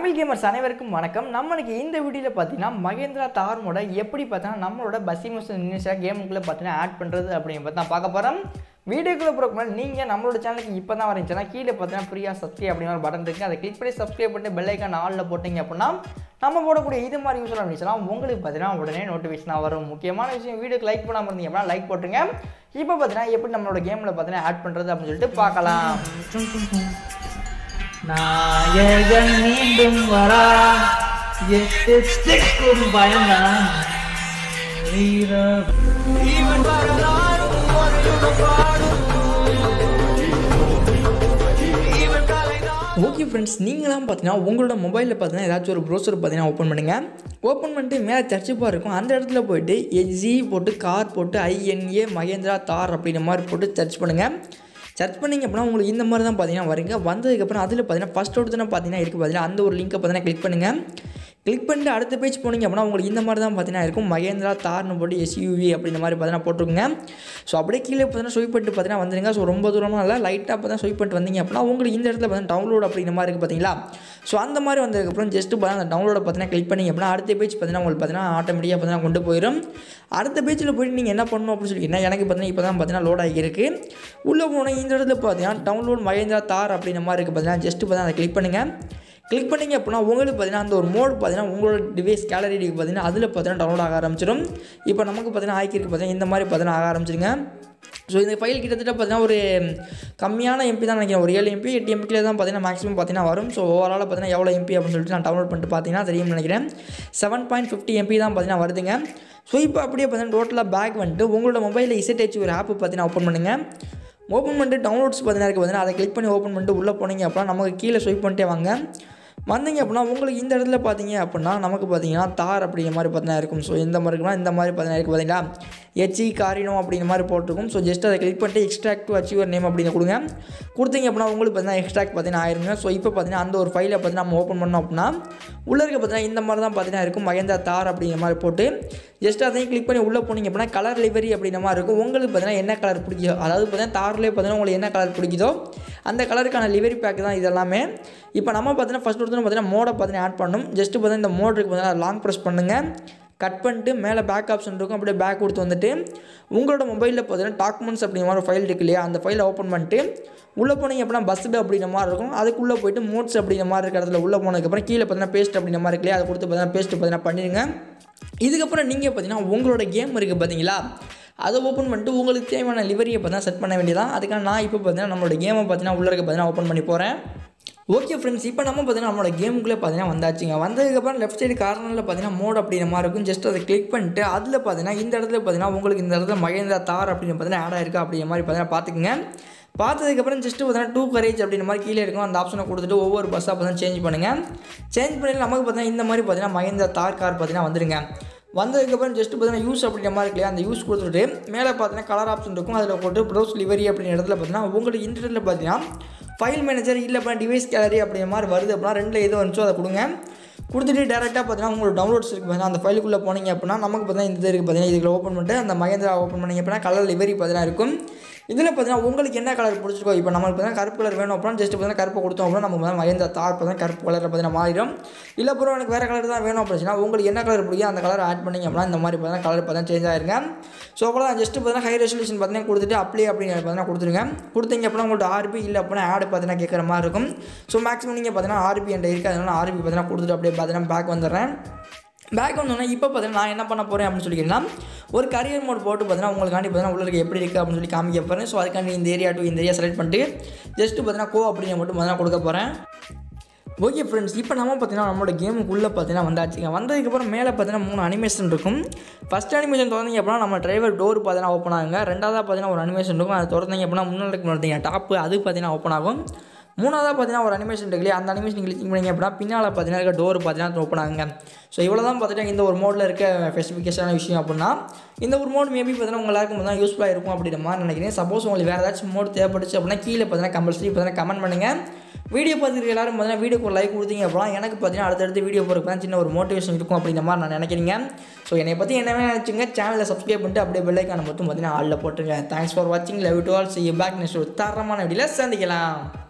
Tamil gamers அனைவருக்கும் வணக்கம் நம்மளுக்கு இந்த வீடியோவில் பார்த்தீங்கன்னா மகேந்திரா தார் மோட எப்படி பார்த்தீங்கன்னா நம்மளோட பசிமஸ் நிமிஷா கேமுக்குள்ளே பார்த்தீங்கன்னா ஆட் பண்ணுறது அப்படின்னு பார்த்தா பார்க்க போகிறோம் வீடியோக்குள்ளே போகிறக்கு முன்னாடி நீங்கள் நம்மளோட சேனலுக்கு இப்போ தான் வரீங்கன்னா கீழே பார்த்தீங்கன்னா ஃப்ரீயாக சப்ஸ்கிரைப் அப்படின்னு ஒரு பட்டன் இருக்குது அதை கிளிக் பண்ணி சப்ஸ்கிரைப் பண்ணிட்டு பெல் ஐக்கான் ஆலில் போட்டிங்க அப்படின்னா நம்ம போடக்கூடிய இது மாதிரி யூஸ் இருந்துச்சுன்னா உங்களுக்கு பார்த்தீங்கன்னா உடனே நோட்டிஃபிகேஷனாக வரும் முக்கியமான விஷயம் வீடியோக்கு லைக் பண்ணாமல் இருந்தீங்க அப்படின்னா லைக் போட்டுருங்க இப்போ பார்த்தீங்கன்னா எப்படி நம்மளோட கேமில் பார்த்தீங்கன்னா ஆட் பண்ணுறது அப்படின்னு சொல்லிட்டு பார்க்கலாம் நாயகன் மீண்டும் வரா எட்டு ஸ்டிக்கும் பயந்தான் வீரம் ஓகே ஃப்ரெண்ட்ஸ் நீங்களாம் பார்த்தீங்கன்னா உங்களோட மொபைலில் பார்த்தீங்கன்னா ஏதாச்சும் ஒரு ப்ரௌசர் பார்த்தீங்கன்னா ஓப்பன் பண்ணுங்கள் ஓப்பன் பண்ணிட்டு மேலே சர்ச் பார் இருக்கும் அந்த இடத்துல போயிட்டு எஜி போட்டு கார் போட்டு ஐஎன்ஏ மகேந்திரா தார் அப்படின்ற மாதிரி போட்டு சர்ச் பண்ணுங்கள் சர்ச் பண்ணிங்க அப்படின்னா உங்களுக்கு இந்த மாதிரி தான் பார்த்தீங்கன்னா வருங்க வந்ததுக்கப்புறம் அதில் பார்த்தீங்கன்னா ஃபஸ்ட் ஒருத்தனை பார்த்தீங்கன்னா இருக்குது பார்த்தீங்கன்னா அந்த ஒரு லிங்கை பார்த்தீங்கன்னா கிளிக் பண்ணுங்கள் கிளிக் பண்ணிட்டு அடுத்த பேஜ் போனீங்க அப்படின்னா உங்களுக்கு இந்த மாதிரி தான் பார்த்தீங்கன்னா இருக்கும் மகேந்திரா தார்னு போட்டு எஸ்யூவி அப்படின்ற மாதிரி பார்த்தீங்கன்னா போட்டிருக்குங்க ஸோ அப்படியே கீழே பார்த்தீங்கன்னா ஸ்வைப் பண்ணிட்டு பார்த்தீங்கன்னா வந்துருங்க ஸோ ரொம்ப தூரமாக இல்லை லைட்டாக பார்த்தீங்கன்னா ஸ்வைப் பண்ணிட்டு வந்தீங்க அப்படின்னா உங்களுக்கு இந்த இடத்துல பார்த்தீங்கன்னா டவுன்லோட் அப்படிங்கிற மாதிரி இருக்குது பார்த்தீங்களா ஸோ அந்த மாதிரி வந்ததுக்கப்புறம் ஜஸ்ட் பார்த்தீங்கன்னா அந்த டவுன்லோட பார்த்தீங்கன்னா கிளிக் பண்ணிங்க அப்படின்னா அடுத்த பேஜ் பார்த்தீங்கன்னா உங்களுக்கு பார்த்தீங்கன்னா ஆட்டோமேட்டிக்காக பார்த்தீங்கன்னா கொண்டு போயிடும் அடுத்த பேஜில் போயிட்டு நீங்கள் என்ன பண்ணணும் அப்படின்னு சொல்லிங்கன்னா எனக்கு பார்த்தீங்கன்னா இப்போ தான் பார்த்தீங்கன்னா லோட் ஆகியிருக்கு உள்ளே போனால் இந்த இடத்துல பார்த்தீங்கன்னா டவுன்லோட் மகேந்திரா தார் அப்படின்ற மாதிரி இருக்குது பார்த்தீங்கன்னா ஜஸ்ட் பார்த்தீங்கன்னா அதை கிளிக் பண்ணுங்கள் கிளிக் பண்ணிங்க அப்படின்னா உங்களுக்கு பார்த்தீங்கன்னா அந்த ஒரு மோட் பார்த்தீங்கன்னா உங்களோட டிவைஸ் கேலரிக்கு பார்த்தீங்கன்னா அதில் பார்த்தீங்கன்னா டவுன்லோட் ஆக ஆரம்பிச்சிடும் இப்போ நமக்கு பார்த்தீங்கன்னா ஆக்கிருக்கு பார்த்தீங்கன்னா இந்த மாதிரி பார்த்தீங்கன்னா ஆக ஆரம்பிச்சிருங்க ஸோ இந்த ஃபைல் கிட்டத்தட்ட பார்த்தீங்கன்னா ஒரு கம்மியான எம்பி தான் நினைக்கிறேன் ஒரு ஏழு எம்பி எட்டு எம்பிக்கில் தான் பார்த்தீங்கன்னா மேக்ஸிமம் பார்த்தீங்கன்னா வரும் ஸோ ஓவரால் பார்த்தீங்கன்னா எவ்வளோ எம்பி அப்படின்னு சொல்லிட்டு நான் டவுன்லோட் பண்ணிட்டு பார்த்தீங்கன்னா தெரியும் நினைக்கிறேன் செவன் பாயிண்ட் ஃபிஃப்டி எம்பி தான் பார்த்தீங்கன்னா வருதுங்க ஸோ இப்போ அப்படியே பார்த்தீங்கன்னா டோட்டலாக பேக் வந்துட்டு உங்களோட மொபைலில் இசைட் ஒரு ஆப் பார்த்தீங்கன்னா ஓப்பன் பண்ணுங்கள் ஓப்பன் பண்ணிட்டு டவுன்லோட்ஸ் பார்த்தீங்கன்னா இருக்குது பார்த்தீங்கன்னா அதை கிளிக் பண்ணி ஓப்பன் பண்ணிட்டு உள்ளே போனீங்க அப்படின்னா நமக்கு கீழே ஸ்வைப் பண்ணிட்டே வாங்க வந்தீங்க அப்படின்னா உங்களுக்கு இந்த இடத்துல பார்த்தீங்க அப்படின்னா நமக்கு பார்த்தீங்கன்னா தார் அப்படிங்கிற மாதிரி பார்த்தீங்கன்னா இருக்கும் ஸோ இந்த மாதிரி இருக்குன்னா இந்த மாதிரி பார்த்தீங்கன்னா இருக்குது பார்த்தீங்களா எச்சி காரினோ அப்படிங்கிற மாதிரி போட்டிருக்கும் ஸோ ஜஸ்ட் அதை கிளிக் பண்ணிட்டு எக்ஸ்ட்ராக்ட் டு அச்சீவர் நேம் அப்படின்னு கொடுங்க கொடுத்தீங்க அப்படின்னா உங்களுக்கு பார்த்தீங்கன்னா எக்ஸ்ட்ராக்ட் பார்த்தீங்கன்னா ஆயிருங்க ஸோ இப்போ பார்த்தீங்கன்னா அந்த ஒரு ஃபைலை பார்த்தீங்கன்னா நம்ம ஓப்பன் பண்ணோம் அப்படின்னா உள்ளே இருக்க பார்த்தீங்கன்னா இந்த மாதிரி தான் பார்த்தீங்கன்னா இருக்கும் மகேந்திரா தார் அப்படிங்கிற மாதிரி போட்டு ஜஸ்ட் அதையும் கிளிக் பண்ணி உள்ளே போனீங்க அப்படின்னா கலர் லிவரி அப்படிங்கிற மாதிரி இருக்கும் உங்களுக்கு பார்த்தீங்கன்னா என்ன கலர் பிடிக்குதோ அதாவது பார்த்தீங்கன்னா தார்லேயே பார்த்தீங்கன்னா உங்களுக்கு என்ன கலர் பிடிக்குதோ அந்த கலருக்கான லிவரி பேக் தான் இதெல்லாமே இப்போ நம்ம பார்த்தீங்கன்னா ஃபஸ்ட் ஒருத்தர் பார்த்தீங்கன்னா மோடை பார்த்தீங்கன்னா ஆட் பண்ணணும் ஜஸ்ட் பார்த்தீங்கன்னா இந்த மோட் இருக்கு பார்த்தீங்கன்னா லாங் ப்ரெஸ் பண்ணுங்கள் கட் பண்ணிட்டு மேலே பேக் ஆப்ஷன் இருக்கும் அப்படியே பேக் கொடுத்து வந்துட்டு உங்களோட மொபைலில் பார்த்தீங்கன்னா டாக்குமெண்ட்ஸ் அப்படிங்கிற மாதிரி ஃபைல் இருக்கு இல்லையா அந்த ஃபைலை ஓப்பன் பண்ணிட்டு உள்ளே போனீங்க அப்படின்னா பஸ்டு அப்படிங்கிற மாதிரி இருக்கும் அதுக்குள்ளே போயிட்டு மோட்ஸ் அப்படிங்கிற மாதிரி இருக்கிற இடத்துல உள்ளே போனதுக்கப்புறம் கீழே பார்த்தீங்கன்னா பேஸ்ட் அப்படிங்கிற மாதிரி இருக்கு இல்லையா அதை கொடுத்து பார்த்தீங்கன்னா பேஸ்ட் பார்த்தீங்கன்னா பண்ணிடுங்க இதுக்கப்புறம் நீங்கள் பார்த்தீங்கன்னா உங்களோட கேம் இருக்குது பார்த்தீங்களா அதை ஓப்பன் பண்ணிட்டு உங்களுக்கு தேவையான லிவரியை பார்த்தீங்கன்னா செட் பண்ண வேண்டியதான் அதுக்காக நான் இப்போ பார்த்தீங்கன்னா நம்மளோட கேமை பார்த்தீங்கன்னா உள்ள இருக்க பார்த்தீங்கன்னா ஓப்பன் பண்ணி போகிறேன் ஓகே ஃப்ரெண்ட்ஸ் இப்போ நம்ம பார்த்தீங்கன்னா நம்மளோட கேமுக்குள்ளே பார்த்தீங்கன்னா வந்தாச்சுங்க வந்ததுக்கப்புறம் லெஃப்ட் சைடு கார்னரில் பார்த்தீங்கன்னா மோட் அப்படிங்கிற மாதிரி இருக்கும் ஜஸ்ட் அதை கிளிக் பண்ணிட்டு அதில் பார்த்தீங்கன்னா இந்த இடத்துல பார்த்தீங்கன்னா உங்களுக்கு இந்த இடத்துல மகேந்திரா தார் அப்படின்னு பார்த்தீங்கன்னா ஆட் ஆயிருக்கா அப்படிங்கிற மாதிரி பார்த்தீங்கன்னா பார்த்துக்குங்க பார்த்ததுக்கப்புறம் ஜஸ்ட் பார்த்தீங்கன்னா டூ கரேஜ் அப்படின்ற மாதிரி கீழே இருக்கும் அந்த ஆப்ஷனை கொடுத்துட்டு ஒவ்வொரு பஸ்ஸாக பார்த்தீங்கன்னா சேஞ்ச் பண்ணுங்கள் சேஞ்ச் பண்ணி நமக்கு பார்த்தீங்கன்னா இந்த மாதிரி பார்த்தீங்கன்னா மகேந்திரா தார் கார் பார்த்தீங்கன்னா வந்துருங்க வந்ததுக்கப்புறம் ஜஸ்ட் பார்த்தீங்கன்னா யூஸ் அப்படிங்கிற மாதிரி இருக்கு இல்லையா அந்த யூஸ் கொடுத்துட்டு மேலே பார்த்தீங்கன்னா கலர் ஆப்ஷன் இருக்கும் அதில் போட்டு ப்ரௌஸ் லிவரி அப்படிங்கிற இடத்துல பார்த்தீங்கன்னா உங்களுக்கு இன்டர்நெட்டில் பார்த்தீங்கன்னா ஃபைல் மேனேஜர் இல்லை அப்படின்னா டிவைஸ் கேலரி அப்படிங்கிற மாதிரி வருது அப்படின்னா ரெண்டில் எது வந்துச்சோ அதை கொடுங்க கொடுத்துட்டு டேரெக்டாக பார்த்தீங்கன்னா உங்களுக்கு டவுன்லோட்ஸ் இருக்குது பார்த்தீங்கன்னா அந்த ஃபைலுக்குள்ளே போனீங்க அப்படின்னா நமக்கு பார்த்தீங்கன்னா இந்த இது இருக்குது பார்த்தீங்கன்னா இதுக்குள்ள ஓப்பன் பண்ணிட்டு அந்த மகேந்திரா ஓப்பன் பண்ணிங்க அப்படின்னா கலர் லிவரி பார்த்தீங்கன்னா இருக்கும் இதில் பார்த்தீங்கன்னா உங்களுக்கு என்ன கலர் பிடிச்சிருக்கோ இப்போ நம்மளுக்கு பார்த்தீங்கன்னா கருப்பு கலர் வேணும் அப்படின்னா ஜஸ்ட் பார்த்தீங்கன்னா கருப்பு கொடுத்தோம் அப்படின்னா நம்ம பார்த்தீங்கன்னா மகேந்திரா தார் பார்த்தீங்கன்னா கருப்பு கலரில் பார்த்தீங்கன்னா மாறிடும் இல்லை அப்புறம் எனக்கு வேறு கலர் தான் வேணும் அப்படின்னா உங்களுக்கு என்ன கலர் பிடிக்கும் அந்த கலர் ஆட் பண்ணிங்க அப்படின்னா இந்த மாதிரி பார்த்தீங்கன்னா கலர் பார்த்தீங்கன்னா சேஞ்ச் ஆயிருங்க ஸோ அவ்வளோ ஜஸ்ட் பார்த்தீங்கன்னா ஹை ரெசல்யூஷன் பார்த்தீங்கன்னா கொடுத்துட்டு அப்ளை அப்படிங்கிற பார்த்தீங்கன்னா கொடுத்துருங்க கொடுத்தீங்க அப்படின்னா உங்கள்ட்ட ஆர்பி இல்லை அப்படின்னா ஆடு பார்த்தீங்கன்னா கேட்குற மாதிரி இருக்கும் ஸோ மேக்ஸிமம் நீங்கள் பார்த்தீங்கன்னா ஆர்பி என்கிட்ட இருக்குது அதனால ஆர்பி பார்த்தீங்கன்னா கொடுத்துட்டு அப்படியே பார்த்தீங்கன்னா பேக் வந்துடுறேன் பேக் வந்தோடனே இப்போ பார்த்தீங்கன்னா நான் என்ன பண்ண போகிறேன் அப்படின்னு சொல்லிங்கன்னா ஒரு கரியர் மோட் போட்டு பார்த்தீங்கன்னா உங்களுக்காண்டி பார்த்தீங்கன்னா உள்ள இருக்க எப்படி இருக்குது அப்படின்னு சொல்லி காமிக்க போகிறேன் ஸோ அதுக்காண்டி இந்த ஏரியா டு இந்த ஏரியா செலக்ட் பண்ணிட்டு ஜஸ்ட் பார்த்தீங்கன்னா கோ அப்படிங்கிற மட்டும் பார்த்தீங்கன்னா கொடுக்க போகிறேன் ஓகே ஃப்ரெண்ட்ஸ் இப்போ நம்ம பார்த்தீங்கன்னா நம்மளோட கேமுக்குள்ளே பார்த்தீங்கன்னா வந்தாச்சுங்க வந்ததுக்கப்புறம் மேலே பார்த்தீங்கன்னா மூணு அனிமேஷன் இருக்கும் ஃபஸ்ட் அனிமேஷன் திறந்தீங்க அப்படின்னா நம்ம டிரைவர் டோர் பார்த்தீங்கன்னா ஓப்பன் ஆகுங்க ரெண்டாவதாக பார்த்தீங்கன்னா ஒரு அனிமேஷன் இருக்கும் அதை திறந்தீங்க அப்படின்னா முன்னாடி பார்த்தீங்க டாப்பு அது பார்த்தீங்கன்னா ஓப்பன் ஆகும் மூணாவதாக பார்த்தீங்கன்னா ஒரு அனிமேஷன் இருக்கு இல்லையா அந்த அனிமேஷன் கிளிக் பண்ணிங்க அப்படின்னா பின்னால் பார்த்தீங்கன்னா இருக்க டோர் பார்த்தீங்கன்னா ஓப்பன் ஆகுங்க ஸோ இவ்வளோ தான் பார்த்துட்டு இந்த ஒரு மோடில் இருக்க ஸ்பெசிஃபிகேஷனான விஷயம் அப்படின்னா இந்த ஒரு மோட் மேபி பார்த்தீங்கன்னா உங்கள் எல்லாருக்கும் பார்த்தீங்கன்னா யூஸ்ஃபுல்லாக இருக்கும் அப்படின்ற மாதிரி நினைக்கிறேன் சப்போஸ் உங்களுக்கு வேறு ஏதாச்சும் மோட் தேவைப்பட்டுச்சு அப்படின்னா கீழே பார்த்தீங்கன்னா கம்பல்சரி பார்த்தீங்கன்னா கமெண்ட் பண்ணுங்கள் வீடியோ பார்த்துருக்க எல்லாரும் பார்த்தீங்கன்னா வீடியோக்கு ஒரு லைக் கொடுத்தீங்க அப்படின்னா எனக்கு பார்த்தீங்கன்னா அடுத்தடுத்து வீடியோ போகிறதுக்கு சின்ன ஒரு மோட்டிவேஷன் இருக்கும் அப்படின்ற மாதிரி நான் நினைக்கிறீங்க ஸோ என்னை பற்றி என்ன நினச்சிங்க சேனலை சப்ஸ்கிரைப் பண்ணிட்டு அப்படியே பெல்லைக்கான மட்டும் பார்த்தீங்கன்னா ஆளில் போட்டுருங்க தேங்க்ஸ் ஃபார் வாட்சிங் love to all see back next ஒரு தரமான வீடியோவில் சந்திக்கலாம்